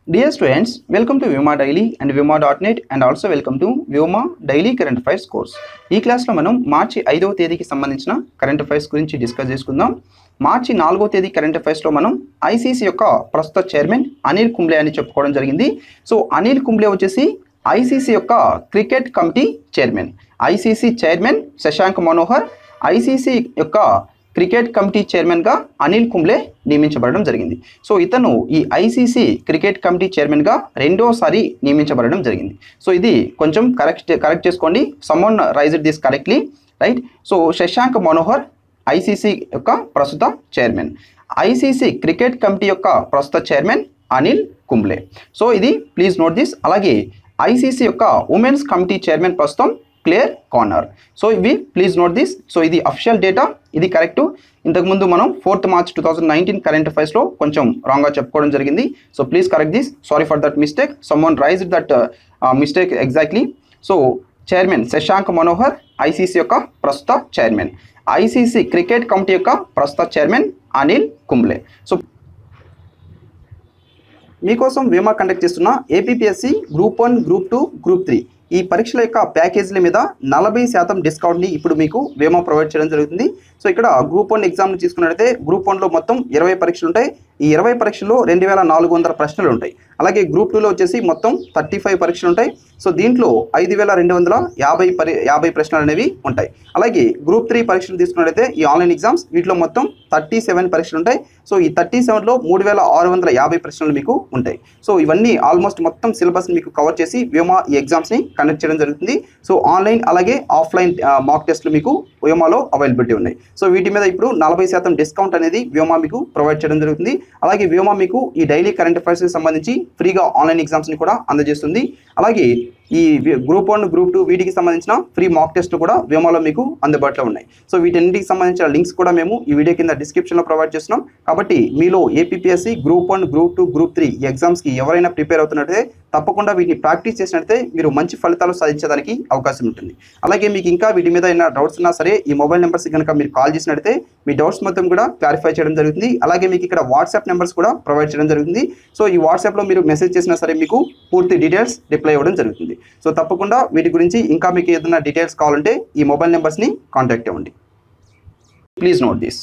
Dear students, welcome to Vyoma Daily and Vyoma.net and also welcome to Vyoma Daily Current Affairs course. ఈ క్లాస్లో మనం మార్చి ఐదవ తేదీకి సంబంధించిన కరెంట్ అఫైర్స్ గురించి డిస్కస్ చేసుకుందాం మార్చి నాలుగో తేదీ కరెంట్ అఫైర్స్లో మనం ఐసీసీ యొక్క ప్రస్తుత చైర్మన్ అనిల్ కుంబ్లే అని చెప్పుకోవడం జరిగింది సో అనిల్ కుంబ్లే వచ్చేసి ఐసీసీ యొక్క cricket committee chairman ICC chairman Shashank Manohar ICC యొక్క క్రికెట్ కమిటీ చైర్మన్గా అనిల్ కుంబ్లే నియమించబడడం జరిగింది సో ఇతను ఈ ఐసీసీ క్రికెట్ కమిటీ చైర్మన్గా రెండోసారి నియమించబడడం జరిగింది సో ఇది కొంచెం కరెక్ట్ కరెక్ట్ చేసుకోండి someone rise this correctly right so Shashank Manohar ICC యొక్క ప్రస్తుత చైర్మన్ ఐసీసీ క్రికెట్ కమిటీ యొక్క ప్రస్తుత చైర్మన్ అనిల్ కుంబ్లే సో ఇది ప్లీజ్ నోట్ దిస్ అలాగే ఐసీసీ యొక్క ఉమెన్స్ కమిటీ చైర్మన్ ప్రస్తుతం క్లియర్ కార్నర్ సో ఇవి ప్లీజ్ నోట్ దిస్ సో ఇది అఫిషియల్ డేటా ఇది కరెక్ట్ ఇంతకుముందు మనం fourth March two thousand nineteen current అఫైర్స్లో కొంచెం రాంగ్గా చెప్పుకోవడం జరిగింది so please correct this sorry for that mistake someone rise that mistake exactly so chairman Shashank Manohar ICC యొక్క ప్రస్తుత చైర్మన్ ఐసీసీ క్రికెట్ కమిటీ యొక్క ప్రస్తుత చైర్మన్ అనిల్ కుంబ్లే సో మీకోసం వేమా కండక్ట్ చేస్తున్న APPSC group one group two group three ఈ పరీక్షల యొక్క ప్యాకేజీల మీద నలభై శాతం డిస్కౌంట్ని ఇప్పుడు మీకు వేమా ప్రొవైడ్ చేయడం జరుగుతుంది సో ఇక్కడ గ్రూప్ వన్ ఎగ్జామ్ని తీసుకున్నట్లయితే గ్రూప్ వన్లో మొత్తం ఇరవై పరీక్షలు ఉంటాయి ఈ ఇరవై పరీక్షల్లో రెండు వేల నాలుగు వందల ప్రశ్నలు ఉంటాయి అలాగే గ్రూప్ టూలో వచ్చేసి మొత్తం థర్టీ ఫైవ్ పరీక్షలు ఉంటాయి సో దీంట్లో ఐదు వేల రెండు వందల యాభై పరి యాభై ప్రశ్నలు అనేవి ఉంటాయి అలాగే గ్రూప్ త్రీ పరీక్షలు తీసుకున్నట్లయితే ఈ ఆన్లైన్ ఎగ్జామ్స్ వీటిలో మొత్తం థర్టీ సెవెన్ పరీక్షలు ఉంటాయి సో ఈ థర్టీ సెవెన్లో మూడు వేల ఆరు వందల యాభై ప్రశ్నలు మీకు ఉంటాయి సో ఇవన్నీ ఆల్మోస్ట్ మొత్తం సిలబస్ మీకు కవర్ చేసి వ్యోమా ఈ ఎగ్జామ్స్ని కండక్ట్ చేయడం జరుగుతుంది సో ఆన్లైన్ అలాగే ఆఫ్లైన్ మాక్ టెస్ట్లు మీకు వ్యోమాలో అవైలబిలిటీ ఉన్నాయి సో వీటి మీద ఇప్పుడు నలభై శాతం డిస్కౌంట్ అనేది వ్యోమా మీకు ప్రొవైడ్ చేయడం జరుగుతుంది అలాగే వ్యోమా మీకు ఈ డైలీ కరెంట్ అఫైర్స్కి సంబంధించి ఫ్రీగా ఆన్లైన్ ఎగ్జామ్స్ని కూడా అందజేస్తుంది అలాగే ఈ గ్రూప్ వన్ గ్రూప్ టూ వీటికి సంబంధించిన ఫ్రీ మాక్ టెస్ట్లు కూడా వ్యోమాలో మీకు అందుబాటులో ఉన్నాయి సో వీటన్నిటికి సంబంధించిన లింక్స్ కూడా మేము ఈ వీడియో కింద డిస్క్రిప్షన్లో ప్రొవైడ్ చేస్తున్నాం కాబట్టి మీలో APSC group one group two group three ఈ ఎగ్జామ్స్కి ఎవరైనా ప్రిపేర్ అవుతున్నట్లయితే తప్పకుండా వీటిని ప్రాక్టీస్ చేసినట్లయితే మీరు మంచి ఫలితాలు సాధించడానికి అవకాశం ఉంటుంది అలాగే మీకు ఇంకా వీటి మీద ఏమైనా డౌట్స్ ఉన్నా సరే ఈ మొబైల్ నెంబర్స్ కనుక మీరు కాల్ చేసినట్లయితే మీ డౌట్స్ మొత్తం కూడా క్లారిఫై చేయడం జరుగుతుంది అలాగే మీకు ఇక్కడ వాట్సాప్ నెంబర్స్ కూడా ప్రొవైడ్ చేయడం జరుగుతుంది సో ఈ వాట్సాప్లో మీరు మెసేజ్ చేసినా సరే మీకు పూర్తి డీటెయిల్స్ రిప్లై ఇవ్వడం జరుగుతుంది సో తప్పకుండా వీటి గురించి ఇంకా మీకు ఏదైనా డీటెయిల్స్ కావాలంటే ఈ మొబైల్ నెంబర్స్ని కాంటాక్ట్ అవ్వండి ప్లీజ్ నోట్ దిస్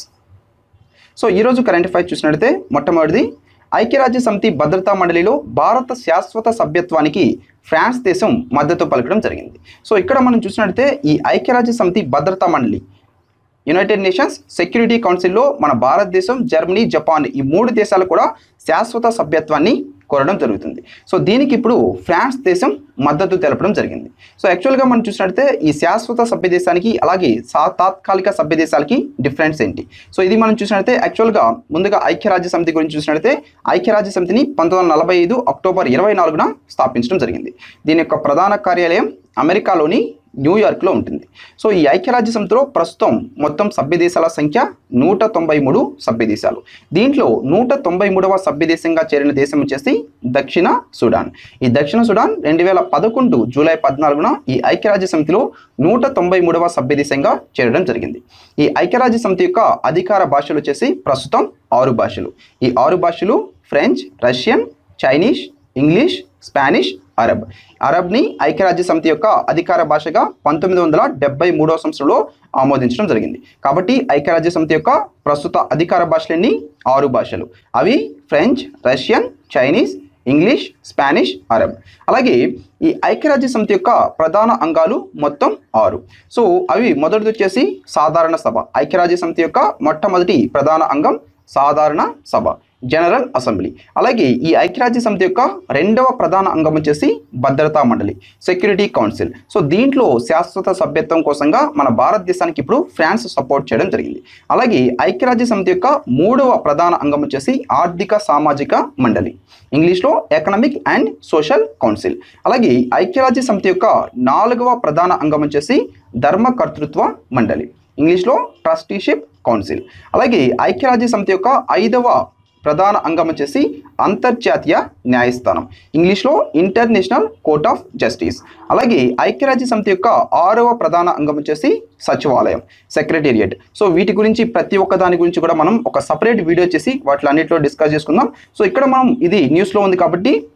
సో ఈరోజు కరెంట్ అఫైర్స్ చూసినట్లయితే మొట్టమొదటిది ఐక్యరాజ్య సమితి భద్రతా మండలిలో భారత శాశ్వత సభ్యత్వానికి ఫ్రాన్స్ దేశం మద్దతు పలకడం జరిగింది సో ఇక్కడ మనం చూసినట్లయితే ఈ ఐక్యరాజ్య సమితి భద్రతా మండలి యునైటెడ్ నేషన్స్ సెక్యూరిటీ కౌన్సిల్లో మన భారతదేశం జర్మనీ జపాన్ ఈ మూడు దేశాలు కూడా శాశ్వత సభ్యత్వాన్ని కోరడం జరుగుతుంది సో దీనికి ఇప్పుడు ఫ్రాన్స్ దేశం మద్దతు తెలపడం జరిగింది సో యాక్చువల్గా మనం చూసినట్లయితే ఈ శాశ్వత సభ్య దేశానికి అలాగే సా తాత్కాలిక సభ్య దేశాలకి డిఫరెన్స్ ఏంటి సో ఇది మనం చూసినట్లయితే యాక్చువల్గా ముందుగా ఐక్యరాజ్య సమితి గురించి చూసినట్లయితే ఐక్యరాజ్య సమితిని పంతొమ్మిది వందల నలభై ఐదు అక్టోబర్ ఇరవై నాలుగున స్థాపించడం జరిగింది దీని యొక్క ప్రధాన కార్యాలయం అమెరికాలోని న్యూయార్క్లో ఉంటుంది సో ఈ ఐక్యరాజ్య సమితిలో ప్రస్తుతం మొత్తం సభ్య దేశాల సంఖ్య నూట తొంభై మూడు సభ్య దేశాలు దీంట్లో నూట తొంభై మూడవ సభ్య దేశంగా చేరిన దేశం వచ్చేసి దక్షిణ సుడాన్ ఈ దక్షిణ సుడాన్ రెండు వేల పదకొండు జూలై పద్నాలుగున ఈ ఐక్యరాజ్య సమితిలో నూట తొంభై మూడవ సభ్య దేశంగా చేరడం జరిగింది ఈ ఐక్యరాజ్య సమితి యొక్క అధికార భాషలు వచ్చేసి ప్రస్తుతం ఆరు భాషలు ఈ ఆరు భాషలు French Russian Chinese English Spanish Arab అరబ్ని ఐక్యరాజ్య సమితి యొక్క అధికార భాషగా పంతొమ్మిది వందల డెబ్బై మూడవ సంవత్సరంలో ఆమోదించడం జరిగింది కాబట్టి ఐక్యరాజ్య సమితి యొక్క ప్రస్తుత అధికార భాషలన్నీ ఆరు భాషలు అవి French Russian Chinese English Spanish Arab అలాగే ఈ ఐక్యరాజ్య సమితి యొక్క ప్రధాన అంగాలు మొత్తం ఆరు సో అవి మొదటిది వచ్చేసి సాధారణ సభ ఐక్యరాజ్య సమితి యొక్క మొట్టమొదటి ప్రధాన అంగం సాధారణ సభ జనరల్ అసెంబ్లీ అలాగే ఈ ఐక్యరాజ్య సమితి యొక్క రెండవ ప్రధాన అంగం వచ్చేసి భద్రతా మండలి సెక్యూరిటీ కౌన్సిల్ సో దీంట్లో శాశ్వత సభ్యత్వం కోసంగా మన భారతదేశానికి ఇప్పుడు ఫ్రాన్స్ సపోర్ట్ చేయడం జరిగింది అలాగే ఐక్యరాజ్య సమితి యొక్క మూడవ ప్రధాన అంగం వచ్చేసి ఆర్థిక సామాజిక మండలి ఇంగ్లీష్లో ఎకనామిక్ అండ్ సోషల్ కౌన్సిల్ అలాగే ఐక్యరాజ్య సమితి యొక్క నాలుగవ ప్రధాన అంగం వచ్చేసి ధర్మకర్తృత్వ మండలి ఇంగ్లీష్లో ట్రస్టీషిప్ కౌన్సిల్ అలాగే ఐక్యరాజ్య సమితి యొక్క ఐదవ ప్రధాన అంగం వచ్చేసి అంతర్జాతీయ న్యాయస్థానం ఇంగ్లీష్లో ఇంటర్నేషనల్ కోర్ట్ ఆఫ్ జస్టిస్ అలాగే ఐక్యరాజ్య సమితి యొక్క ఆరవ ప్రధాన అంగం వచ్చేసి సచివాలయం సెక్రటేరియట్ సో వీటి గురించి ప్రతి ఒక్క దాని గురించి కూడా మనం ఒక సపరేట్ వీడియో చేసి వాటిలన్నింటిలో డిస్కస్ చేసుకుందాం సో ఇక్కడ మనం ఇది న్యూస్లో ఉంది కాబట్టి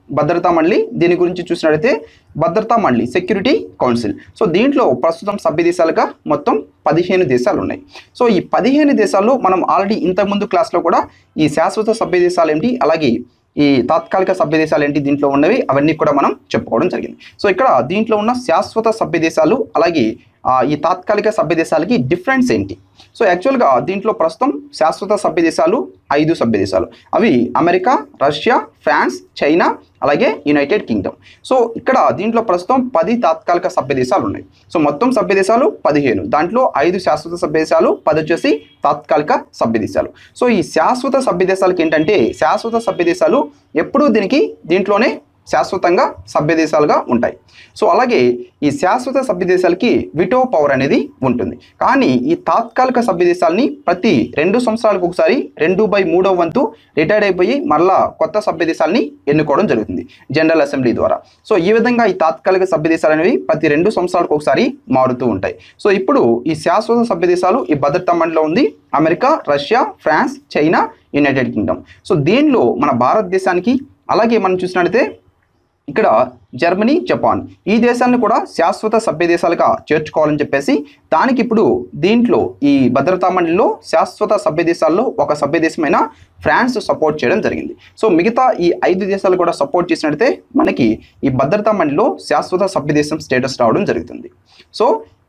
భద్రతా మండలి దీని గురించి చూసినట్లయితే భద్రతా మండలి సెక్యూరిటీ కౌన్సిల్ సో దీంట్లో ప్రస్తుతం సభ్య దేశాలుగా మొత్తం పదిహేను దేశాలు ఉన్నాయి సో ఈ పదిహేను దేశాల్లో మనం ఆల్రెడీ ఇంతకుముందు క్లాస్లో కూడా ఈ శాశ్వత సభ్య దేశాలు ఏంటి అలాగే ఈ తాత్కాలిక సభ్య దేశాలు ఏంటి దీంట్లో ఉన్నవి అవన్నీ కూడా మనం చెప్పుకోవడం జరిగింది సో ఇక్కడ దీంట్లో ఉన్న శాశ్వత సభ్య దేశాలు అలాగే ఆ, ఈ తాత్కాలిక సభ్య దేశాలకి డిఫరెన్స్ ఏంటి సో యాక్చువల్గా దీంట్లో ప్రస్తుతం శాశ్వత సభ్య దేశాలు ఐదు సభ్య దేశాలు అవి అమెరికా రష్యా ఫ్రాన్స్ చైనా అలాగే యునైటెడ్ కింగ్డమ్ సో ఇక్కడ దీంట్లో ప్రస్తుతం పది తాత్కాలిక సభ్య దేశాలు ఉన్నాయి సో మొత్తం సభ్య దేశాలు పదిహేను దాంట్లో ఐదు శాశ్వత సభ్య దేశాలు పది వచ్చేసి తాత్కాలిక సభ్య దేశాలు సో ఈ శాశ్వత సభ్య దేశాలకి ఏంటంటే శాశ్వత సభ్య దేశాలు ఎప్పుడూ దీనికి దీంట్లోనే శాశ్వతంగా సభ్య దేశాలుగా ఉంటాయి సో అలాగే ఈ శాశ్వత సభ్య దేశాలకి విటో పవర్ అనేది ఉంటుంది కానీ ఈ తాత్కాలిక సభ్య దేశాలని ప్రతి రెండు సంవత్సరాలకు ఒకసారి రెండు బై మూడో వంతు రిటైర్డ్ అయిపోయి మరలా కొత్త సభ్య దేశాలని ఎన్నుకోవడం జరుగుతుంది జనరల్ అసెంబ్లీ ద్వారా సో ఈ విధంగా ఈ తాత్కాలిక సభ్య దేశాలు అనేవి ప్రతి రెండు సంవత్సరాలకు ఒకసారి మారుతూ ఉంటాయి సో ఇప్పుడు ఈ శాశ్వత సభ్య దేశాలు ఈ భద్రతా మండలిలో ఉంది America Russia France China United Kingdom so దీనిలో మన భారతదేశానికి అలాగే మనం చూసినట్లయితే ఇక్కడ జర్మనీ జపాన్ ఈ దేశాలను కూడా శాశ్వత సభ్య దేశాలుగా చేర్చుకోవాలని చెప్పేసి దానికి ఇప్పుడు దీంట్లో ఈ భద్రతా మండలిలో శాశ్వత సభ్య దేశాల్లో ఒక సభ్య దేశమైన ఫ్రాన్స్ సపోర్ట్ చేయడం జరిగింది సో మిగతా ఈ ఐదు దేశాలు కూడా సపోర్ట్ చేసినట్లయితే మనకి ఈ భద్రతా మండలిలో శాశ్వత సభ్య దేశం స్టేటస్ రావడం జరుగుతుంది సో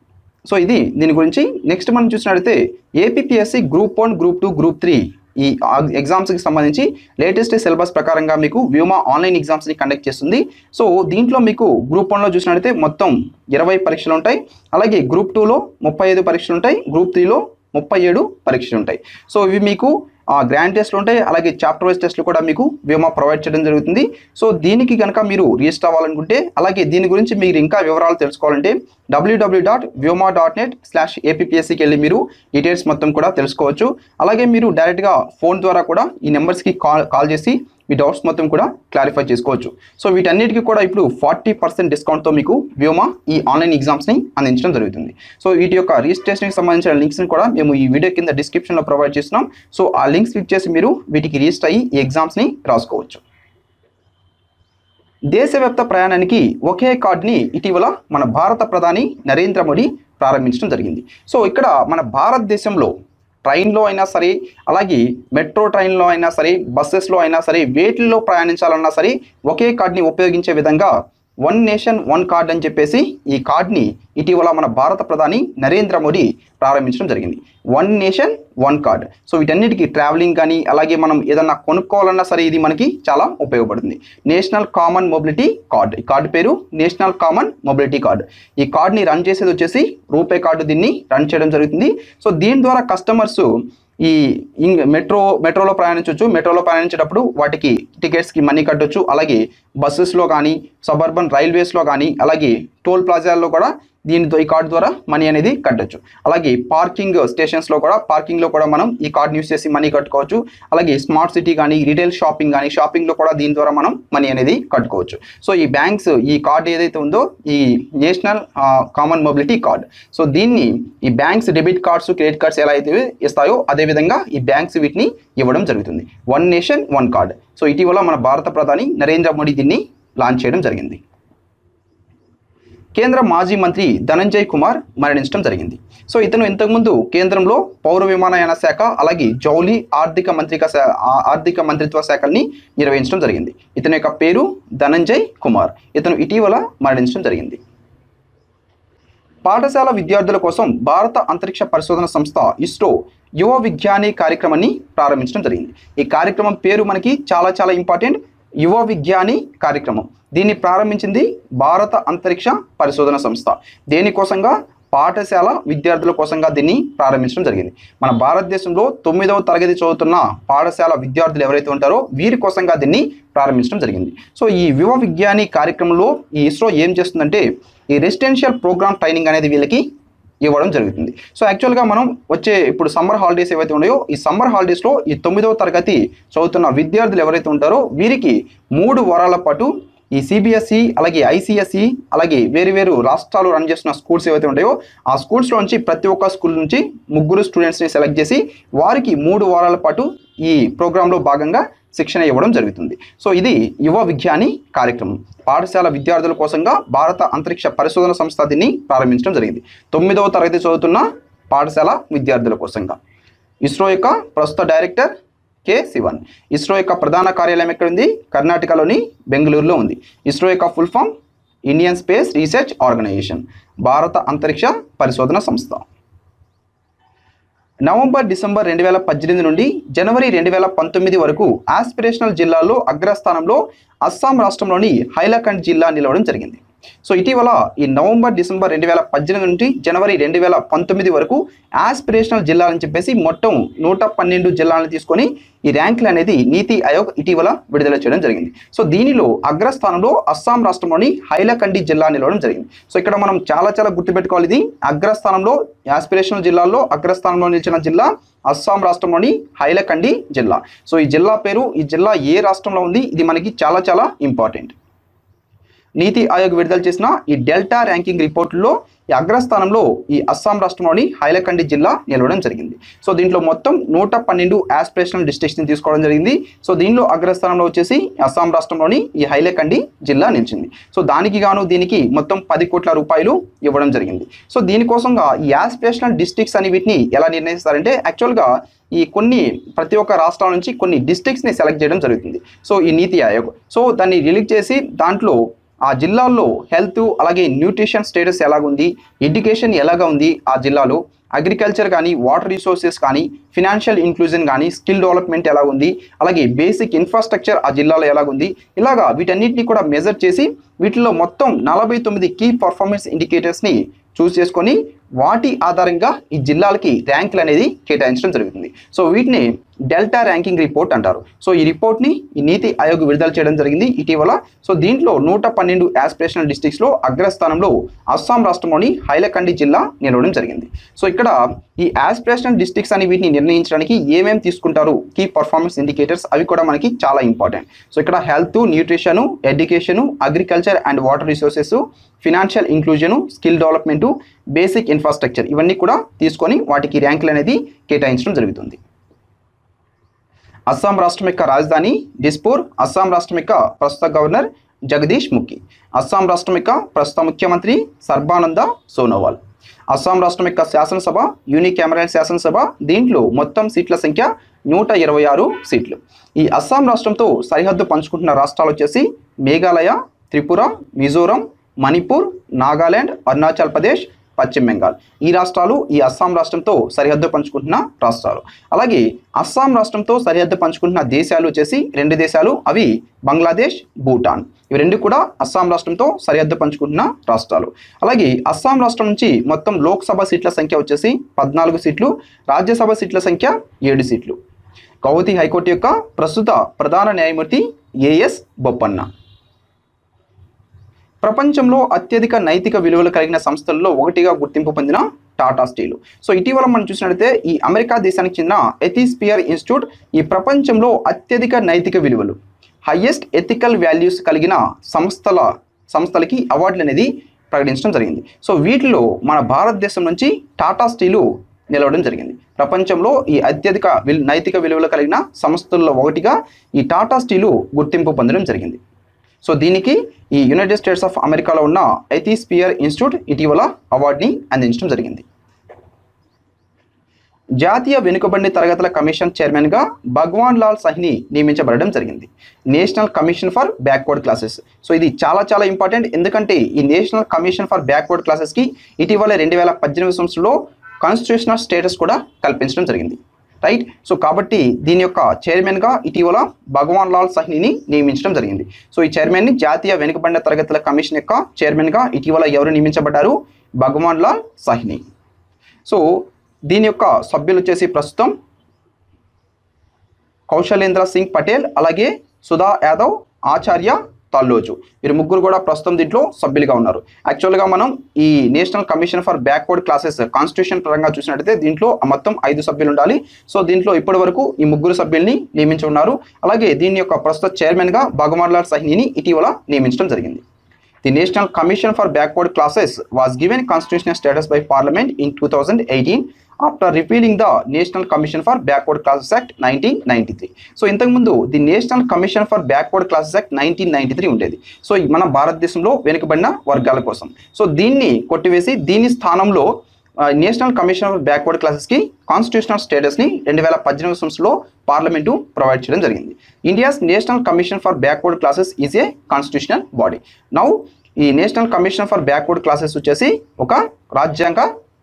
సో ఇది దీని గురించి నెక్స్ట్ మనం చూసినట్లయితే APSC group one group two group three ఈ ఎగ్జామ్స్కి సంబంధించి లేటెస్ట్ సిలబస్ ప్రకారంగా మీకు వ్యూమా ఆన్లైన్ ఎగ్జామ్స్ని కండక్ట్ చేస్తుంది సో దీంట్లో మీకు గ్రూప్ వన్లో చూసినట్లయితే మొత్తం ఇరవై పరీక్షలు ఉంటాయి అలాగే గ్రూప్ టూలో ముప్పై ఐదు పరీక్షలు ఉంటాయి గ్రూప్ త్రీలో ముప్పై ఏడు పరీక్షలు ఉంటాయి సో ఇవి మీకు గ్రాండ్ టెస్ట్లు ఉంటాయి అలాగే చాప్టర్ వైజ్ టెస్ట్లు కూడా మీకు వ్యోమా ప్రొవైడ్ చేయడం జరుగుతుంది సో దీనికి కనుక మీరు రిజిస్టర్ అవ్వాలనుకుంటే అలాగే దీని గురించి మీరు ఇంకా వివరాలు తెలుసుకోవాలంటే WW dot Vyoma dot net slash ఏపీఎస్సికి వెళ్ళి మీరు డీటెయిల్స్ మొత్తం కూడా తెలుసుకోవచ్చు అలాగే మీరు డైరెక్ట్గా ఫోన్ ద్వారా కూడా ఈ నెంబర్స్కి కాల్ కాల్ చేసి మీ డౌట్స్ మొత్తం కూడా క్లారిఫై చేసుకోవచ్చు సో వీటన్నిటికీ కూడా ఇప్పుడు ఫార్టీ పర్సెంట్ డిస్కౌంట్తో మీకు వ్యోమా ఈ ఆన్లైన్ ఎగ్జామ్స్ని అందించడం జరుగుతుంది సో వీటి యొక్క రిజిస్ట్రేషన్కి సంబంధించిన లింక్స్ని కూడా మేము ఈ వీడియో కింద డిస్క్రిప్షన్లో ప్రొవైడ్ చేస్తున్నాం సో ఆ లింక్స్ క్లిక్ చేసి మీరు వీటికి రిజిస్టర్ అయ్యి ఈ ఎగ్జామ్స్ని రాసుకోవచ్చు దేశవ్యాప్త ప్రయాణానికి ఒకే కార్డుని ఇటీవల మన భారత ప్రధాని నరేంద్ర మోడీ ప్రారంభించడం జరిగింది సో ఇక్కడ మన భారతదేశంలో ట్రైన్లో అయినా సరే అలాగే మెట్రో ట్రైన్లో అయినా సరే బస్సెస్లో అయినా సరే వేటిల్లో ప్రయాణించాలన్నా సరే ఒకే కార్డ్ని ఉపయోగించే విధంగా వన్ నేషన్ వన్ కార్డ్ అని చెప్పేసి ఈ కార్డ్ని ఇటీవల మన భారత ప్రధాని నరేంద్ర మోడీ ప్రారంభించడం జరిగింది one nation one card so వీటన్నిటికీ ట్రావెలింగ్ కానీ అలాగే మనం ఏదన్నా కొనుక్కోవాలన్నా సరే ఇది మనకి చాలా ఉపయోగపడుతుంది నేషనల్ కామన్ మొబిలిటీ కార్డ్ ఈ కార్డు పేరు నేషనల్ కామన్ మొబిలిటీ కార్డ్ ఈ కార్డ్ని రన్ చేసేది వచ్చేసి రూపే కార్డు దీన్ని రన్ చేయడం జరుగుతుంది సో దీని ద్వారా కస్టమర్స్ ఈ ఇంగ్ మెట్రో మెట్రోలో ప్రయాణించవచ్చు మెట్రోలో ప్రయాణించేటప్పుడు వాటికి టికెట్స్కి మనీ కట్టొచ్చు అలాగే బస్సెస్లో కానీ సబర్బన్ రైల్వేస్లో కానీ అలాగే టోల్ ప్లాజాల్లో కూడా దీనితో ఈ కార్డు ద్వారా మనీ అనేది కట్టొచ్చు అలాగే పార్కింగ్ స్టేషన్స్లో కూడా పార్కింగ్లో కూడా మనం ఈ కార్డ్ యూస్ చేసి మనీ కట్టుకోవచ్చు అలాగే స్మార్ట్ సిటీ కానీ రీటైల్ షాపింగ్ కానీ షాపింగ్లో కూడా దీని ద్వారా మనం మనీ అనేది కట్టుకోవచ్చు సో ఈ బ్యాంక్స్ ఈ కార్డ్ ఏదైతే ఉందో ఈ national common mobility card so దీన్ని ఈ banks debit cards credit cards ఎలా అయితే ఇస్తాయో అదేవిధంగా ఈ బ్యాంక్స్ వీటిని ఇవ్వడం జరుగుతుంది one nation one card so ఇటీవల మన భారత ప్రధాని నరేంద్ర మోడీ దీన్ని లాంచ్ చేయడం జరిగింది కేంద్ర మాజీ మంత్రి ధనంజయ్ కుమార్ మరణించడం జరిగింది సో ఇతను ఇంతకుముందు కేంద్రంలో పౌర విమానయాన శాఖ అలాగే జౌలి ఆర్థిక మంత్రిక శా ఆ- ఆర్థిక మంత్రిత్వ శాఖల్ని నిర్వహించడం జరిగింది ఇతని యొక్క పేరు ధనంజయ్ కుమార్ ఇతను ఇటీవల మరణించడం జరిగింది పాఠశాల విద్యార్థుల కోసం భారత అంతరిక్ష పరిశోధన సంస్థ ఇస్రో యువ విజ్ఞాని కార్యక్రమాన్ని ప్రారంభించడం జరిగింది ఈ కార్యక్రమం పేరు మనకి చాలా చాలా ఇంపార్టెంట్ యువ విజ్ఞాని కార్యక్రమం దీన్ని ప్రారంభించింది భారత అంతరిక్ష పరిశోధన సంస్థ దేనికోసంగా పాఠశాల విద్యార్థుల కోసంగా దీన్ని ప్రారంభించడం జరిగింది మన భారతదేశంలో తొమ్మిదవ తరగతి చదువుతున్న పాఠశాల విద్యార్థులు ఎవరైతే ఉంటారో వీరి కోసంగా దీన్ని ప్రారంభించడం జరిగింది సో ఈ యువ విజ్ఞాని కార్యక్రమంలో ఈ ఇస్రో ఏం చేస్తుందంటే ఈ రెసిడెన్షియల్ ప్రోగ్రామ్ ట్రైనింగ్ అనేది వీళ్ళకి ఇవ్వడం జరుగుతుంది సో యాక్చువల్గా మనం వచ్చే ఇప్పుడు సమ్మర్ హాలిడేస్ ఏవైతే ఉన్నాయో ఈ సమ్మర్ హాలిడేస్లో ఈ తొమ్మిదవ తరగతి చదువుతున్న విద్యార్థులు ఎవరైతే ఉంటారో వీరికి మూడు వారాల పాటు ఈ సిబిఎస్ఈ అలాగే ఐసిఎస్ఈ అలాగే వేరు వేరు రాష్ట్రాలు రన్ చేస్తున్న స్కూల్స్ ఏవైతే ఉంటాయో ఆ స్కూల్స్లో నుంచి ప్రతి ఒక్క స్కూల్ నుంచి ముగ్గురు స్టూడెంట్స్ని సెలెక్ట్ చేసి వారికి మూడు వారాల పాటు ఈ ప్రోగ్రాంలో భాగంగా శిక్షణ ఇవ్వడం జరుగుతుంది సో ఇది యువ విజ్ఞాని కార్యక్రమం పాఠశాల విద్యార్థుల కోసంగా భారత అంతరిక్ష పరిశోధన సంస్థ దీన్ని ప్రారంభించడం జరిగింది తొమ్మిదవ తరగతి చదువుతున్న పాఠశాల విద్యార్థుల కోసంగా ఇస్రో యొక్క ప్రస్తుత డైరెక్టర్ కె శివన్ ఇస్రో యొక్క ప్రధాన కార్యాలయం ఎక్కడ ఉంది కర్ణాటకలోని బెంగళూరులో ఉంది ఇస్రో యొక్క full form Indian space research organisation భారత అంతరిక్ష పరిశోధన సంస్థ నవంబర్ డిసెంబర్ రెండు వేల పద్దెనిమిది నుండి జనవరి రెండు వేల పంతొమ్మిది వరకు ఆస్పిరేషనల్ జిల్లాల్లో అగ్రస్థానంలో అస్సాం రాష్ట్రంలోని హైలాకండ్ జిల్లా నిలవడం జరిగింది సో ఇటీవల ఈ నవంబర్ డిసెంబర్ రెండు వేల పద్దెనిమిది నుండి జనవరి రెండు వేల పంతొమ్మిది వరకు ఆస్పిరేషనల్ జిల్లాలని చెప్పేసి మొత్తం నూట పన్నెండు జిల్లాలను తీసుకొని ఈ ర్యాంకులు అనేది నీతి ఆయోగ్ ఇటీవల విడుదల చేయడం జరిగింది సో దీనిలో అగ్రస్థానంలో అస్సాం రాష్ట్రంలోని హైలకండి జిల్లా నిలవడం జరిగింది సో ఇక్కడ మనం చాలా చాలా గుర్తుపెట్టుకోవాలి ఇది అగ్రస్థానంలో ఆస్పిరేషనల్ జిల్లాల్లో అగ్రస్థానంలో నిలిచిన జిల్లా అస్సాం రాష్ట్రంలోని హైలకండి జిల్లా సో ఈ జిల్లా పేరు ఈ జిల్లా ఏ రాష్ట్రంలో ఉంది ఇది మనకి చాలా చాలా ఇంపార్టెంట్ నీతి ఆయోగ్ విడుదల చేసిన ఈ డెల్టా ర్యాంకింగ్ రిపోర్టులో ఈ అగ్రస్థానంలో ఈ అస్సాం రాష్ట్రంలోని హైలకండి జిల్లా నిలవడం జరిగింది సో దీంట్లో మొత్తం నూట పన్నెండు ఆస్పిరేషనల్ డిస్ట్రిక్ట్స్ని తీసుకోవడం జరిగింది సో దీనిలో అగ్రస్థానంలో వచ్చేసి అస్సాం రాష్ట్రంలోని ఈ హైలకండి జిల్లా నిలిచింది సో దానికి గాను దీనికి మొత్తం పది కోట్ల రూపాయలు ఇవ్వడం జరిగింది సో దీనికోసంగా ఈ ఆస్పిరేషనల్ డిస్ట్రిక్ట్స్ అని వీటిని ఎలా నిర్ణయిస్తారంటే యాక్చువల్గా ఈ కొన్ని ప్రతి ఒక్క రాష్ట్రాల నుంచి కొన్ని డిస్ట్రిక్ట్స్ని సెలెక్ట్ చేయడం జరుగుతుంది సో ఈ నీతి ఆయోగ్ సో దాన్ని రిలీజ్ చేసి దాంట్లో ఆ జిల్లాల్లో హెల్త్ అలాగే న్యూట్రిషన్ స్టేటస్ ఎలాగుంది ఎడ్యుకేషన్ ఎలాగా ఉంది ఆ జిల్లాలో అగ్రికల్చర్ కానీ వాటర్ రిసోర్సెస్ కానీ ఫినాన్షియల్ ఇంక్లూజన్ కానీ స్కిల్ డెవలప్మెంట్ ఎలా ఉంది అలాగే బేసిక్ ఇన్ఫ్రాస్ట్రక్చర్ ఆ జిల్లాలో ఎలాగుంది ఇలాగా వీటన్నిటిని కూడా మెజర్ చేసి వీటిలో మొత్తం నలభై తొమ్మిది కీ పర్ఫార్మెన్స్ ఇండికేటర్స్ని చూస్ చేసుకొని వాటి ఆధారంగా ఈ జిల్లాలకి ర్యాంకులు అనేది కేటాయించడం జరుగుతుంది సో వీటిని డెల్టా ర్యాంకింగ్ రిపోర్ట్ అంటారు సో ఈ రిపోర్ట్ని ఈ నీతి ఆయోగ్ విడుదల చేయడం జరిగింది ఇటీవల సో దీంట్లో నూట పన్నెండు ఆస్పిరేషనల్ డిస్ట్రిక్ట్స్లో అగ్రస్థానంలో అస్సాం రాష్ట్రంలోని హైలకండి జిల్లా నిలవడం జరిగింది సో ఇక్కడ ఈ ఆస్పిరేషనల్ డిస్ట్రిక్ట్స్ అని వీటిని నిర్ణయించడానికి ఏమేమి తీసుకుంటారు కీ పర్ఫార్మెన్స్ ఇండికేటర్స్ అవి కూడా మనకి చాలా ఇంపార్టెంట్ సో ఇక్కడ health nutrition education agriculture and water resources financial inclusion skill development basic infrastructure ఇవన్నీ కూడా తీసుకొని వాటికి ర్యాంకులు అనేది కేటాయించడం జరుగుతుంది అస్సాం రాష్ట్రం యొక్క రాజధాని డిస్పూర్ అస్సాం రాష్ట్రం యొక్క ప్రస్తుత గవర్నర్ జగదీష్ ముఖి అస్సాం రాష్ట్రం యొక్క ప్రస్తుత ముఖ్యమంత్రి సర్బానంద సోనోవాల్ అస్సాం రాష్ట్రం యొక్క శాసనసభ యూనికామరల్ శాసనసభ దీంట్లో మొత్తం సీట్ల సంఖ్య నూట ఇరవై ఆరు సీట్లు ఈ అస్సాం రాష్ట్రంతో సరిహద్దు పంచుకుంటున్న రాష్ట్రాలు వచ్చేసి మేఘాలయ త్రిపుర మిజోరం మణిపూర్ నాగాలాండ్ అరుణాచల్ ప్రదేశ్ పశ్చిమ బెంగాల్ ఈ రాష్ట్రాలు ఈ అస్సాం రాష్ట్రంతో సరిహద్దు పంచుకుంటున్న రాష్ట్రాలు అలాగే అస్సాం రాష్ట్రంతో సరిహద్దు పంచుకుంటున్న దేశాలు వచ్చేసి రెండు దేశాలు అవి బంగ్లాదేశ్ భూటాన్ ఇవి రెండు కూడా అస్సాం రాష్ట్రంతో సరిహద్దు పంచుకుంటున్న రాష్ట్రాలు అలాగే అస్సాం రాష్ట్రం నుంచి మొత్తం లోక్సభ సీట్ల సంఖ్య వచ్చేసి పద్నాలుగు సీట్లు రాజ్యసభ సీట్ల సంఖ్య ఏడు సీట్లు గౌహతి హైకోర్టు యొక్క ప్రస్తుత ప్రధాన న్యాయమూర్తి ఏఎస్ బొప్పన్న ప్రపంచంలో అత్యధిక నైతిక విలువలు కలిగిన సంస్థల్లో ఒకటిగా గుర్తింపు పొందిన టాటా స్టీల్ సో ఇటీవల మనం చూసినట్లయితే ఈ అమెరికా దేశానికి చెందిన ఎథిస్పియర్ ఇన్స్టిట్యూట్ ఈ ప్రపంచంలో అత్యధిక నైతిక విలువలు హయ్యెస్ట్ ఎథికల్ వాల్యూస్ కలిగిన సంస్థల సంస్థలకి అవార్డులు అనేది ప్రకటించడం జరిగింది సో వీటిలో మన భారతదేశం నుంచి టాటా స్టీలు నిలవడం జరిగింది ప్రపంచంలో ఈ అత్యధిక విల్ నైతిక విలువలు కలిగిన సంస్థల్లో ఒకటిగా ఈ టాటా స్టీలు గుర్తింపు పొందడం జరిగింది సో దీనికి ఈ యునైటెడ్ స్టేట్స్ ఆఫ్ అమెరికాలో ఉన్న ఎథిస్పియర్ ఇన్స్టిట్యూట్ ఇటీవల అవార్డుని అందించడం జరిగింది జాతీయ వెనుకబడిన తరగతుల కమిషన్ చైర్మన్గా భగవాన్ లాల్ సహిని నియమించబడడం జరిగింది national commission for backward classes so ఇది చాలా చాలా ఇంపార్టెంట్ ఎందుకంటే ఈ నేషనల్ కమిషన్ ఫర్ బ్యాక్వర్డ్ క్లాసెస్కి ఇటీవల రెండు వేల పద్దెనిమిది సంవత్సరంలో కాన్స్టిట్యూషనల్ స్టేటస్ కూడా కల్పించడం జరిగింది రైట్ సో కాబట్టి దీని యొక్క చైర్మన్గా ఇటీవల భగవాన్ లాల్ సహ్నిని నియమించడం జరిగింది సో ఈ చైర్మన్ని జాతీయ వెనుకబడిన తరగతుల కమిషన్ యొక్క చైర్మన్గా ఇటీవల ఎవరు నియమించబడ్డారు భగవాన్ లాల్ సహ్ని సో దీని యొక్క సభ్యులు వచ్చేసి ప్రస్తుతం కౌశలేంద్ర సింగ్ పటేల్ అలాగే సుధా యాదవ్ ఆచార్య తల్లోజు వీరు ముగ్గురు కూడా ప్రస్తుతం దీంట్లో సభ్యులుగా ఉన్నారు యాక్చువల్గా మనం ఈ national commission for backward classes constitution పరంగా చూసినట్టయితే దీంట్లో మొత్తం ఐదు సభ్యులు ఉండాలి సో దీంట్లో ఇప్పటి వరకు ఈ ముగ్గురు సభ్యుల్ని నియమించి ఉన్నారు అలాగే దీని యొక్క ప్రస్తుత చైర్మన్గా భగవాన్లాల్ సహినిని ఇటీవల నియమించడం జరిగింది The National Commission for Backward Classes was given constitutional status by Parliament in 2018 after repealing the National Commission for Backward Classes Act 1993. So ఇంతకుముందు the national commission for backward classes act nineteen ninety three ఉండేది so ఈ మన భారతదేశంలో వెనుకబడిన వర్గాల కోసం so దీన్ని కొట్టివేసి దీని స్థానంలో నేషనల్ కమిషన్ ఫర్ బ్యాక్వర్డ్ క్లాసెస్కి కాన్స్టిట్యూషనల్ స్టేటస్ని రెండు వేల పద్దెనిమిది సంవత్సరంలో పార్లమెంటు ప్రొవైడ్ చేయడం జరిగింది India's national commission for backward classes is a constitutional body now ఈ national commission for backward classes వచ్చేసి ఒక రాజ్యాంగ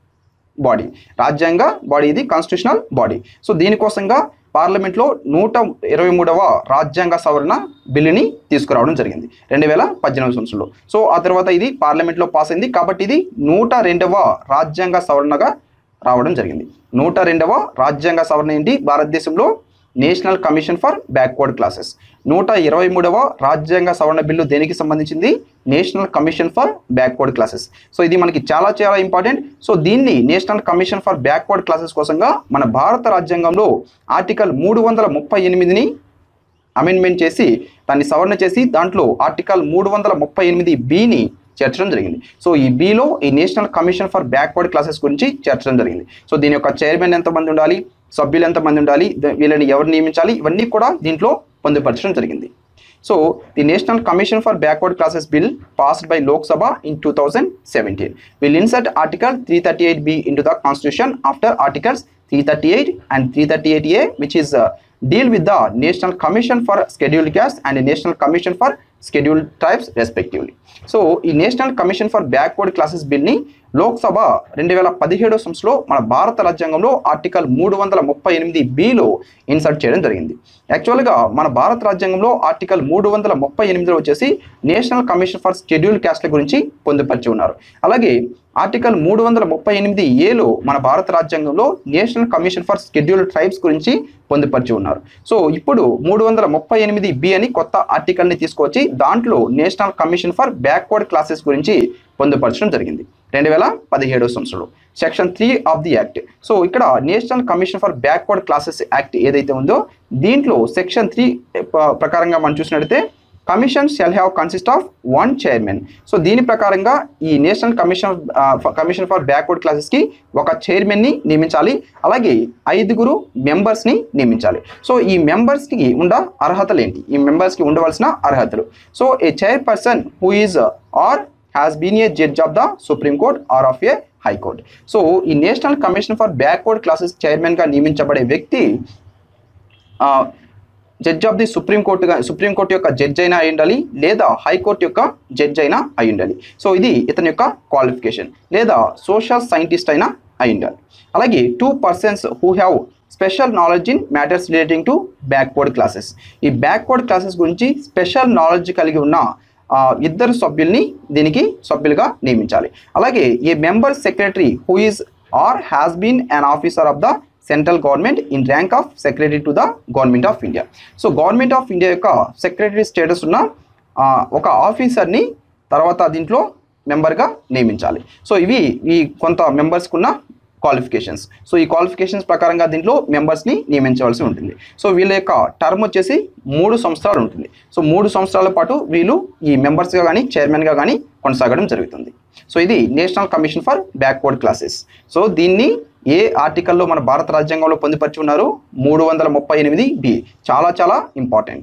బాడీ రాజ్యాంగ బాడీ ఇది కాన్స్టిట్యూషనల్ బాడీ సో దీనికోసంగా పార్లమెంట్లో నూట ఇరవై మూడవ రాజ్యాంగ సవరణ బిల్లుని తీసుకురావడం జరిగింది రెండు వేల పద్దెనిమిది సంవత్సరంలో సో ఆ తర్వాత ఇది పార్లమెంట్లో పాస్ అయింది కాబట్టి ఇది నూట రెండవ రాజ్యాంగ సవరణగా రావడం జరిగింది నూట రెండవ రాజ్యాంగ సవరణ ఏంటి భారతదేశంలో national commission for backward classes నూట ఇరవై మూడవ రాజ్యాంగ సవరణ బిల్లు దేనికి సంబంధించింది national commission for backward classes so ఇది మనకి చాలా చాలా ఇంపార్టెంట్ సో దీన్ని national commission for backward classes కోసంగా మన భారత రాజ్యాంగంలో ఆర్టికల్ మూడు వందల ముప్పై ఎనిమిదిని అమెండ్మెంట్ చేసి దాన్ని సవరణ చేసి దాంట్లో ఆర్టికల్ మూడు వందల ముప్పై ఎనిమిది బిని చేర్చడం జరిగింది సో ఈ బిలో ఈ national commission for backward classes గురించి చేర్చడం జరిగింది సో దీని యొక్క చైర్మన్ ఎంతమంది ఉండాలి సభ్యులు ఎంతమంది ఉండాలి ద- వీళ్ళని ఎవరు నియమించాలి ఇవన్నీ కూడా దీంట్లో పొందుపరచడం జరిగింది so the national commission for backward classes bill passed by Lok Sabha in two thousand seventeen will insert article three thirty eight B into the constitution after articles three thirty eight and three thirty eight A which is deal with the national commission for scheduled caste and national commission for scheduled tribes respectively so ఈ national commission for backward classes బిల్ని లోక్సభ రెండు వేల పదిహేడో సంవత్సరంలో మన భారత రాజ్యాంగంలో article మూడు వందల ముప్పై ఎనిమిది బిలో ఇన్సర్ట్ చేయడం జరిగింది యాక్చువల్గా మన భారత రాజ్యాంగంలో ఆర్టికల్ మూడు వందల ముప్పై ఎనిమిదిలో వచ్చేసి నేషనల్ కమిషన్ ఫర్ షెడ్యూల్ క్యాస్ట్ల గురించి పొందుపరిచి ఉన్నారు అలాగే ఆర్టికల్ మూడు వందల ముప్పై ఎనిమిది ఏలో మన భారత రాజ్యాంగంలో national commission for scheduled tribes గురించి పొందుపరిచి ఉన్నారు సో ఇప్పుడు మూడు వందల ముప్పై ఎనిమిది బి అని కొత్త ఆర్టికల్ని తీసుకొచ్చి దాంట్లో national commission for backward classes గురించి పొందుపరచడం జరిగింది రెండు వేల పదిహేడో సంవత్సరంలో section three of the act so ఇక్కడ national commission for backward classes act ఏదైతే ఉందో దీంట్లో సెక్షన్ త్రీ ప్రకారంగా మనం చూసినట్లయితే commission shall have consist of one chairman so దీని ప్రకారంగా ఈ national commission commission for backward క్లాసెస్కి ఒక చైర్మన్ని నియమించాలి అలాగే ఐదుగురు మెంబర్స్ని నియమించాలి సో ఈ మెంబర్స్కి ఉండ అర్హతలు ఏంటి ఈ మెంబర్స్కి ఉండవలసిన అర్హతలు so a chair person who is or has been a judge of the supreme court or of a high court so ఈ national commission for backward classes చైర్మన్గా నియమించబడే వ్యక్తి జడ్జ్ ఆఫ్ ది సుప్రీం కోర్టుగా సుప్రీం కోర్టు యొక్క judge అయినా అయి ఉండాలి లేదా హైకోర్టు యొక్క జడ్జ్ అయినా అయి ఉండాలి సో ఇది ఇతని యొక్క క్వాలిఫికేషన్ లేదా సోషల్ సైంటిస్ట్ అయినా అయి ఉండాలి అలాగే two persons who have special knowledge in matters relating to backward classes ఈ బ్యాక్వర్డ్ క్లాసెస్ గురించి స్పెషల్ నాలెడ్జ్ కలిగి ఉన్న ఆ, ఇద్దరు సభ్యుల్ని దీనికి సభ్యులుగా నియమించాలి అలాగే a member secretary who is or has been an officer of the central government in rank of secretary to the government of India so government of India యొక్క సెక్రటరీ స్టేటస్ ఉన్న ఆ, ఒక ఆఫీసర్ని తర్వాత దీంట్లో మెంబర్గా నియమించాలి సో ఇవి ఈ కొంత మెంబర్స్కి ఉన్న క్వాలిఫికేషన్స్ సో ఈ క్వాలిఫికేషన్స్ ప్రకారంగా దీంట్లో మెంబర్స్ని నియమించవలసి ఉంటుంది సో వీళ్ళ యొక్క టర్మ్ వచ్చేసి మూడు సంవత్సరాలు ఉంటుంది సో మూడు సంవత్సరాల పాటు వీళ్ళు ఈ మెంబర్స్గా కానీ చైర్మన్గా కానీ కొనసాగడం జరుగుతుంది సో ఇది national commission for backward classes so దీన్ని ఏ ఆర్టికల్లో మన భారత రాజ్యాంగంలో పొందుపరిచి ఉన్నారు మూడు వందల ముప్పై ఎనిమిది బి చాలా చాలా important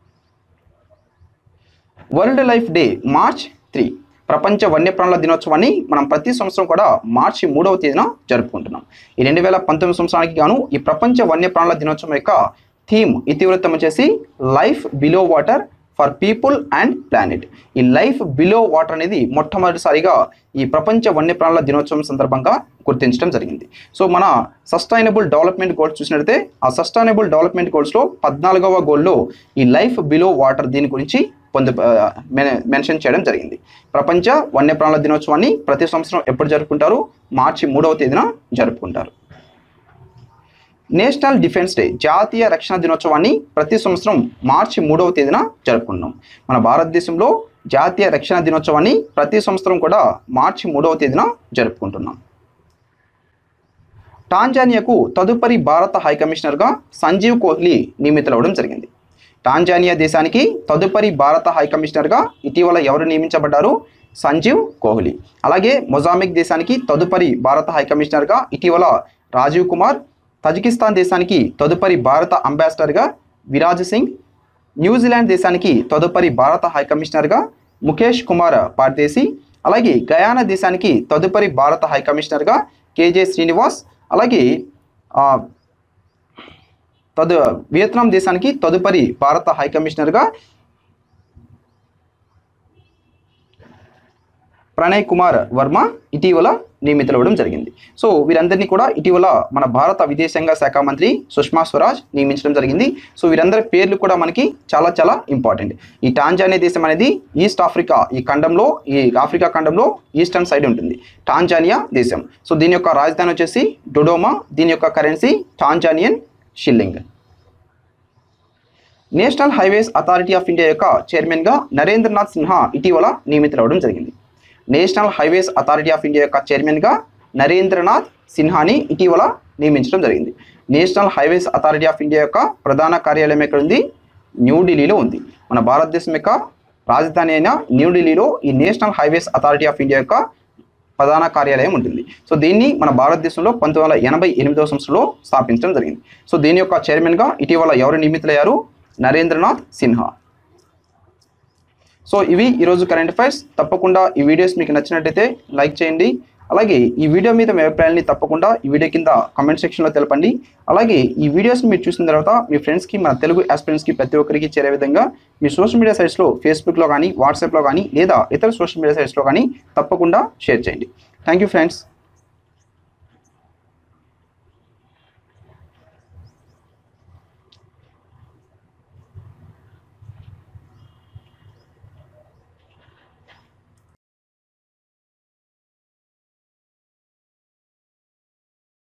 world life day March three ప్రపంచ వన్యప్రాణుల దినోత్సవాన్ని మనం ప్రతి సంవత్సరం కూడా మార్చి మూడవ తేదీన జరుపుకుంటున్నాం ఈ రెండు వేల పంతొమ్మిది సంవత్సరానికి గాను ఈ ప్రపంచ వన్యప్రాణుల దినోత్సవం యొక్క థీమ్ ఇతివృత్తం వచ్చేసి life below water for people and planet ఈ లైఫ్ బిలో వాటర్ అనేది మొట్టమొదటిసారిగా ఈ ప్రపంచ వన్యప్రాణుల దినోత్సవం సందర్భంగా గుర్తించడం జరిగింది సో మన సస్టైనబుల్ డెవలప్మెంట్ గోల్స్ చూసినట్లయితే ఆ సస్టైనబుల్ డెవలప్మెంట్ గోల్స్లో పద్నాలుగవ గోల్లో ఈ లైఫ్ బిలో వాటర్ దీని గురించి పొందు ఆ, మె- మెన్షన్ చేయడం జరిగింది ప్రపంచ వన్యప్రాణుల దినోత్సవాన్ని ప్రతి సంవత్సరం ఎప్పుడు జరుపుకుంటారు మార్చి మూడవ తేదీన జరుపుకుంటారు నేషనల్ డిఫెన్స్ డే జాతీయ రక్షణ దినోత్సవాన్ని ప్రతి సంవత్సరం మార్చి మూడవ తేదీన జరుపుకుంటున్నాం మన భారతదేశంలో జాతీయ రక్షణ దినోత్సవాన్ని ప్రతి సంవత్సరం కూడా మార్చి మూడవ తేదీన జరుపుకుంటున్నాం టాంజానియాకు తదుపరి భారత హైకమిషనర్గా సంజీవ్ కోహ్లీ నియమితులవడం జరిగింది టాంజానియా దేశానికి తదుపరి భారత హైకమిషనర్గా ఇటీవల ఎవరు నియమించబడ్డారు సంజీవ్ కోహ్లీ అలాగే మొజాంబిక్ దేశానికి తదుపరి భారత హైకమిషనర్గా ఇటీవల రాజీవ్ కుమార్ తజికిస్తాన్ దేశానికి తదుపరి భారత అంబాసిడర్గా విరాజ్ సింగ్ న్యూజిలాండ్ దేశానికి తదుపరి భారత హైకమిషనర్గా ముఖేష్ కుమార్ పార్దేశి అలాగే గయానా దేశానికి తదుపరి భారత హైకమిషనర్గా కేజే శ్రీనివాస్ అలాగే ఆ, తదు వియత్నాం దేశానికి తదుపరి భారత హైకమిషనర్గా ప్రణయ్ కుమార్ వర్మ ఇటీవల నియమితులవడం జరిగింది సో వీరందరినీ కూడా ఇటీవల మన భారత విదేశాంగ శాఖ మంత్రి సుష్మా స్వరాజ్ నియమించడం జరిగింది సో వీరందరి పేర్లు కూడా మనకి చాలా చాలా ఇంపార్టెంట్ ఈ టాంజానియా దేశం అనేది ఈస్ట్ ఆఫ్రికా ఈ ఖండంలో ఈ ఆఫ్రికా ఖండంలో ఈస్టర్న్ సైడ్ ఉంటుంది టాంజానియా దేశం సో దీని యొక్క రాజధాని వచ్చేసి డొడోమా దీని యొక్క currency Tanzanian shilling national highways authority of India యొక్క చైర్మన్గా నరేంద్రనాథ్ సిన్హా ఇటీవల నియమితులవడం జరిగింది national highways authority of India యొక్క చైర్మన్గా నరేంద్రనాథ్ సిన్హాని ఇటీవల నియమించడం జరిగింది national highways authority of India యొక్క ప్రధాన కార్యాలయం ఎక్కడ ఉంది న్యూఢిల్లీలో ఉంది మన భారతదేశం యొక్క రాజధాని అయిన న్యూఢిల్లీలో ఈ national highways authority of India యొక్క ప్రధాన కార్యాలయం ఉంటుంది సో దీన్ని మన భారతదేశంలో పంతొమ్మిది వందల ఎనభై ఎనిమిదవ సంవత్సరంలో స్థాపించడం జరిగింది సో దీని యొక్క చైర్మన్గా ఇటీవల ఎవరు నియమితులయ్యారు నరేంద్రనాథ్ సిన్హా సో ఇవి ఈరోజు కరెంట్ అఫైర్స్ తప్పకుండా ఈ వీడియోస్ మీకు నచ్చినట్టయితే లైక్ చేయండి అలాగే ఈ వీడియో మీద మీ అభిప్రాయాన్ని తప్పకుండా ఈ వీడియో కింద కామెంట్ సెక్షన్లో తెలపండి అలాగే ఈ వీడియోస్ని మీరు చూసిన తర్వాత మీ ఫ్రెండ్స్కి మన తెలుగు ఆస్పిరెంట్స్కి ప్రతి ఒక్కరికి చేరే విధంగా మీ సోషల్ మీడియా సైట్స్లో ఫేస్బుక్లో కానీ వాట్సాప్లో కానీ లేదా ఇతర సోషల్ మీడియా సైట్స్లో కానీ తప్పకుండా షేర్ చేయండి థ్యాంక్ యూ ఫ్రెండ్స్